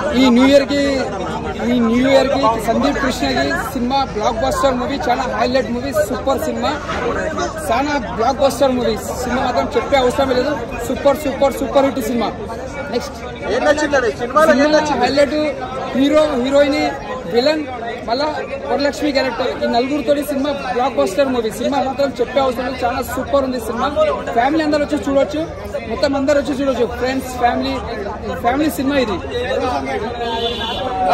ఈ new year కి ఈ న్యూ ఇయర్ కి సందీప్ కృష్ణకి సినిమా బ్లాక్ బస్టర్ మూవీ చాలా హైలైట్ మూవీ సూపర్ సినిమా చాలా బ్లాక్ బస్టర్ మూవీ సినిమా మాత్రం చెప్పే అవసరం లేదు super super super hit cinema next ఏం నచ్చిందండి సినిమాలో ఏం సినిమా నచ్చింది హైలైట్ హీరో హీరోయిన్ విలన్ మళ్ళా వరలక్ష్మి క్యారెక్టర్ ఈ నలుగురితోటి cinema blockbuster movie cinema మాత్రం చెప్పే అవసరం లేదు చాలా సూపర్ ఉంది సినిమా ఫ్యామిలీ అందరు వచ్చి చూడొచ్చు మొత్తం అందరు వచ్చి చూడొచ్చు ఫ్రెండ్స్ ఫ్యామిలీ ఫ్యామిలీ సినిమా ఇది ఆ?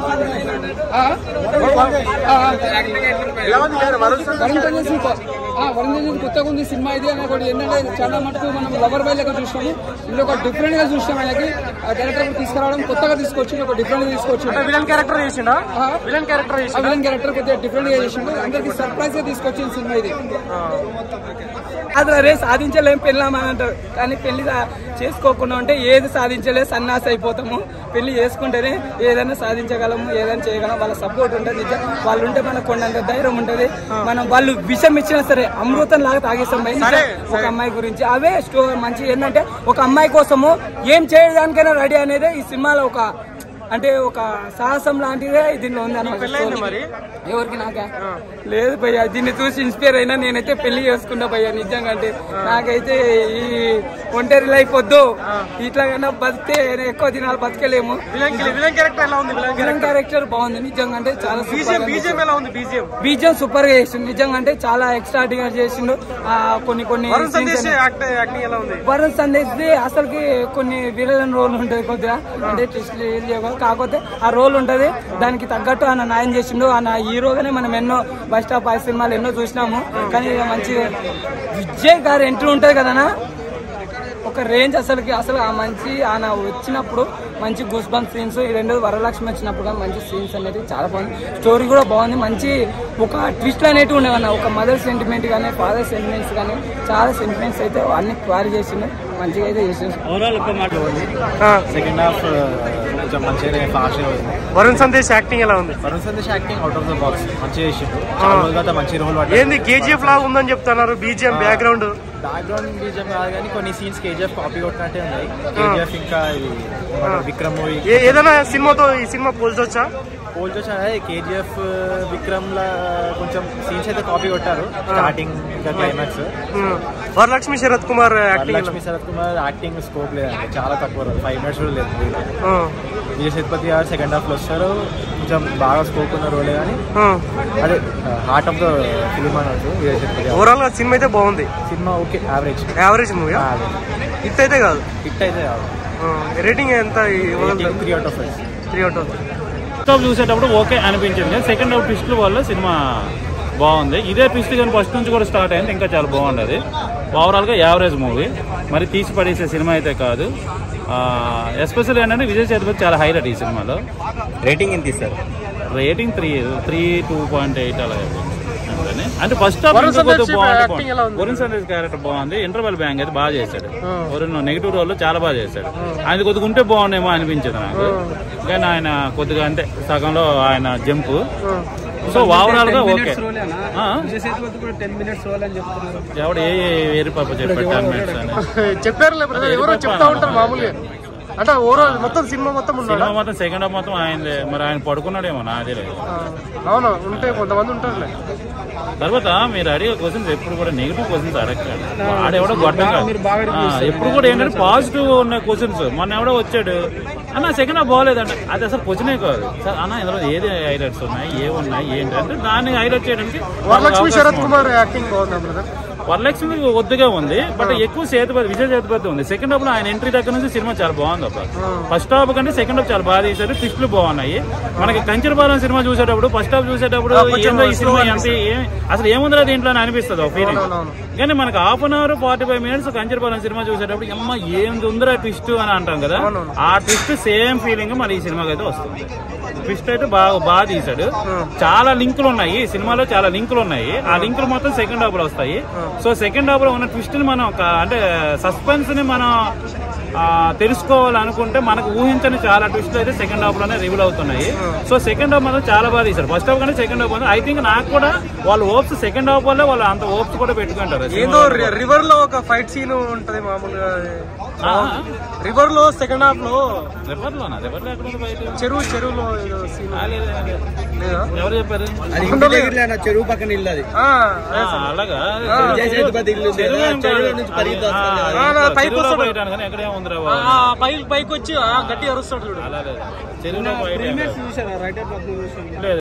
ఆ? ఆ? ఎలా ఉంది గారు వరుణ్ సందేశ్ వరుణ్ తేజ్ సూపర్ ఆ, వరుణ్ తేజ్ కొత్తగా ఉంది సినిమా ఇది అని ఒకటి ఏంటంటే చాలా మటుకు మనం లవర్ బాయ్ లెక్క చూసినాము ఇందులో ఒక డిఫరెంట్ గా చూసినాం ఆయనకి ఆ డైరెక్టర్ తీసుకురావడం కొత్తగా తీసుకొచ్చి ఒక డిఫరెంట్ గా తీసుకొచ్చి విలన్ క్యారెక్టర్ చేసిండా ఆ? విలన్ క్యారెక్టర్ ఆ విలన్ క్యారెక్టర్ కొద్దిగా డిఫరెంట్ గా చేసిండు అందరికి సర్ప్రైజ్ గా తీసుకొచ్చిన సినిమా ఇది అది రే సాధించలేం పెళ్ళామని అంటారు కానీ పెళ్లి సా- చేసుకోకుండా ఉంటే ఏది సాధించలే సన్నాసి అయిపోతాము పెళ్లి చేసుకుంటేనే ఏదైనా సాధించగలము ఏదైనా చేయగలం వాళ్ళ సపోర్ట్ ఉంటుంది నిజం వాళ్ళు ఉంటే మనకు కొండంత ధైర్యం ఉంటుంది మనం వాళ్ళు విషం ఇచ్చినా సరే అమృతం లాగా తాగేస్తాం భయ్. నిజం. ఒక అమ్మాయి గురించి అవే స్టో మంచి ఏంటంటే ఒక అమ్మాయి కోసము ఏం చేయడానికైనా రెడీ అనేది ఈ సినిమాలో ఒక అంటే ఒక సాహసం లాంటిదే దీనిలో ఉంది అన్నమాట మరి ఎవరికి నాకా లేదు భయ్య దీన్ని చూసి ఇన్స్పైర్ అయినా నేనైతే పెళ్లి చేసుకున్నా భయ్య నిజంగా అంటే నాకైతే ఈ ఒంటరి లైఫ్ వద్దు ఇట్లాగైనా బతికే ఎక్కువ దినాలు బతకలేము విలన్ విలన్ క్యారెక్టర్ ఎలా ఉంది విలన్ విలన్ క్యారెక్టర్ బాగుంది నిజంగా అంటే చాలా బీజిఎం బీజిఎం ఎలా ఉంది బీజిఎం బీజం సూపర్ గా చేసిండు నిజంగా అంటే చాలా ఎక్స్ట్రాడినరీ చేసిండు ఆ, కొన్ని కొన్ని వరుణ్ scenes సందేశ్ అన్ని- యాక్ట్- యాక్టింగ్ ఎలా ఉంది వరుణ్ సందేశ్ అసలుకి కొన్ని విలన్ రోల్ ఉంటుంది కొద్దిగా అంటే ట్విస్ట్లు ఏం చేయవు కాకపోతే ఆ రోల్ ఉంటది దానికి తగ్గట్టు ఆయన న్యాయం చేసిండు ఆయన హీరోగానే మనం ఎన్నో బస్ స్టాప్ ఆ సినిమాలు ఎన్నో చూసినాము కానీ ఇక మంచి విజయ్ గారు ఎంట్రీ ఉంటది కదనా ఒక రేంజ్ అసలుకి అసలు ఆ మంచి ఆయన వచ్చినప్పుడు మంచి గూస్ బంప్ సీన్స్ ఈ రెండు వరలక్ష్మి వచ్చినప్పుడు కానీ మంచి సీన్స్ అనేది చాలా బాగుంది స్టోరీ కూడా బాగుంది మంచి ఒక ట్విస్ట్ అనేటివి ఉండేవన్న ఒక మదర్ సెంటిమెంట్ కానీ ఫాదర్ సెంటిమెంట్స్ కానీ చాలా సెంటిమెంట్స్ అయితే అన్ని క్వారీ చేసిండు మంచిగా అయితే చేసిండు ఓవరాల్ ఒక మాట సెకండ్ హాఫ్ కొంచెం మంచిగా ఫాస్ట్ ఉంది వరుణ్ సందేశ్ యాక్టింగ్ ఎలా ఉంది Varun Sandesh acting out of the box మంచిగా చేసిండు చాలా రోజుల తర్వాత మంచి రోల్ పడ్డాడు ఏంది కేజీఎఫ్ లాగా ఉందని చెప్తున్నారు బీజిఎం బ్యాక్గ్రౌండ్ బ్యాక్గ్రౌండ్ బీజం కాదు కానీ కొన్ని సీన్స్ కేజీఎఫ్ కాపీ కొట్టినట్టే ఉన్నాయి కేజీఎఫ్ ఇంకా ఇది విక్రమ్ మూవీ ఏదైనా సినిమాతో ఈ సినిమా పోల్చొచ్చా పోల్చొచ్చు కేజీఎఫ్ విక్రమ్ లా కొంచెం సీన్స్ అయితే కాపీ కొట్టారు స్టార్టింగ్ ఇంకా climax Varalakshmi Sarath Kumar acting Lakshmi Sarath Kumar acting scope లేదండి చాలా తక్కువ ఫైవ్ మినిట్స్ కూడా లేదు movie లో. విజయ్ సేతుపతి గారు సెకండ్ హాఫ్ లో వస్తారు కొంచెం బాగా స్కోప్ ఉన్న రోలే కానీ అదే హార్ట్ ఆఫ్ ద ఫిలిం అనొచ్చు విజయ్ సేతుపతి గారు ఓవరాల్ గా సినిమా అయితే బాగుంది cinema okay average average movie hit అయితే కాదు హిట్ అయితే కాదు రేటింగ్ ఎంత three out of five three out of first half చూసేటప్పుడు ఓకే అనిపించింది సెకండ్ హాఫ్ ట్విస్ట్ల వల్ల సినిమా బాగుంది ఇదే ట్విస్ట్ కానీ ఫస్ట్ నుంచి కూడా స్టార్ట్ అయింది ఇంకా చాలా బాగుండదు ఓవరాల్గా యావరేజ్ మూవీ మరి తీసి పడేసే సినిమా అయితే కాదు ఎస్పెషల్ ఏంటంటే విజయ్ సేతుపతి చాలా హైలైట్ ఈ సినిమాలో రేటింగ్ ఎంత ఇస్తారు rating three three two point eight అలా అంతేనే. అంటే ఫస్ట్ హాఫ్ వరుణ్ ఇంకా కొద్దిగా సందేశ్ బాగుంది acting ఎలా ఉంది? వరుణ్ సందేశ్ క్యారెక్టర్ బాగుంది ఇంటర్వెల్ బ్యాంక్ అయితే బాగా చేశాడు వరుణ్ నెగిటివ్ రోల్ చాలా బాగా చేశాడు ఆయన కొద్దిగా ఉంటే బాగుండేమో అనిపించింది నాకు కానీ ఆయన కొద్దిగా అంటే సగంలో ఆయన జంప్ సో ఓవరాల్ గా ఓకే ఆ? విజయ్ సేతుపతి కూడా టెన్ మినిట్స్ రోల్ అని చెప్తున్నారు ఎవడు ఏ ఏరి పాప చెప్పాడు టెన్ మినిట్స్ అని చెప్పారు లేకపోతే ఎవరో చెప్తా ఉంటారు మామూలుగా అంటే ఓవరాల్ మొత్తం సినిమా మొత్తం ఉన్నాడా సినిమా మొత్తం సెకండ్ హాఫ్ మొత్తం ఆయనదే మరి ఆయన పడుకున్నాడేమో నాదే లేదు ఆ, అవును ఉంటే కొంతమంది ఉంటారులే తర్వాత మీరు అడిగే క్వశ్చన్స్ ఎప్పుడు కూడా నెగిటివ్ క్వశ్చన్స్ అడగండి ఆడెవడో గొడ్డంగా ఆ, ఎప్పుడు కూడా ఏంటంటే పాజిటివ్ ఉన్న క్వశ్చన్స్ మొన్న ఎవడో వచ్చాడు అన్న సెకండ్ హాఫ్ బాగోలేదంట అది అసలు క్వశ్చనే కాదు సార్ అన్న ఇందులో ఏది హైలైట్స్ ఉన్నాయి ఏ ఉన్నాయి ఏంటి అంటే దాన్ని హైలైట్ చేయడానికి వరలక్ష్మి అవకాశం శరత్ ఉంది. కుమార్ యాక్టింగ్ బాగుందా బ్రదర్ వరలక్ష్మి ఒద్దుగా ఉంది బట్ ఎక్కువ సేతుపతి విజయ్ సేతుపతి ఉంది సెకండ్ హాఫ్ లో ఆయన ఎంట్రీ దగ్గర నుంచి సినిమా చాలా బాగుంది అబ్బా ఫస్ట్ హాఫ్ కంటే సెకండ్ హాఫ్ చాలా బాగా తీశారు ట్విస్టులు బాగున్నాయి మనకి కంచరపాలెం సినిమా చూసేటప్పుడు ఫస్ట్ హాఫ్ చూసేటప్పుడు ఏందో ఈ సినిమా ఎంత ఏం- అసలు ఏముందిరా దీంట్లో అని అనిపిస్తుంది ఒక ఫీలింగ్ కానీ మనకి half an hour forty five minutes Kancharapalem cinema చూసేటప్పుడు అమ్మ ఏంది ఉందిరా ట్విస్ట్ అని అంటాం కదా ఆ ట్విస్ట్ సేమ్ ఫీలింగ్ మన ఈ సినిమాకి అయితే వస్తుంది ట్విస్ట్ అయితే బాగా బాగా తీశాడు చాలా లింకులు ఉన్నాయి ఈ సినిమాలో చాలా లింకులు ఉన్నాయి ఆ లింకులు మొత్తం సెకండ్ హాఫ్ లో వస్తాయి సో సెకండ్ హాఫ్ లో ఉన్న ట్విస్ట్ ని మనం ఒక- అంటే సస్పెన్స్ ని మనం ఆ, తెలుసుకోవాలనుకుంటే మనకు ఊహించని చాలా ట్విస్ట్లు అయితే సెకండ్ హాఫ్ లోనే రివీల్ అవుతున్నాయి సో సెకండ్ హాఫ్ మాత్రం చాలా బాగా తీశారు ఫస్ట్ హాఫ్ కానీ సెకండ్ హాఫ్ ఐ థింక్ నాకు కూడా వాళ్ళ ఓప్స్ సెకండ్ హాఫ్ వల్లే వాళ్ళు అంత ఓప్స్ కూడా పెట్టుకుంటారు ఏదో రివర్ లో ఒక ఫైట్ సీన్ ఉంటది మామూలుగా రివర్ లో సెకండ్ హాఫ్ లో రివర్ లోనా రివర్ లో ఎక్కడ ఉంది బయట చెరువు చెరువులో ఏదో సీన్ ఆ, లేదు, లేదు, లేదు. లేదా ఎవరు చెప్పారు చెరువు పక్కన ఇల్లు అది ఆ, ఆ, అలాగా విజయ్ సేతుపతి ఇల్లు ఉంది కదా, చెరువులో నుంచి పరిగెత్తి ఆ, వస్తాడు ఆ, ఆ, పైకి చెరువులో వస్తాడు. బయట కానీ ఎక్కడే ఉందిరా ఆ, బాబు. ఆ, పైకి పైకి వచ్చి ఆ, గట్టి అరుస్తాడు చూడు అలా లేదు చెరువులో బయట లేదు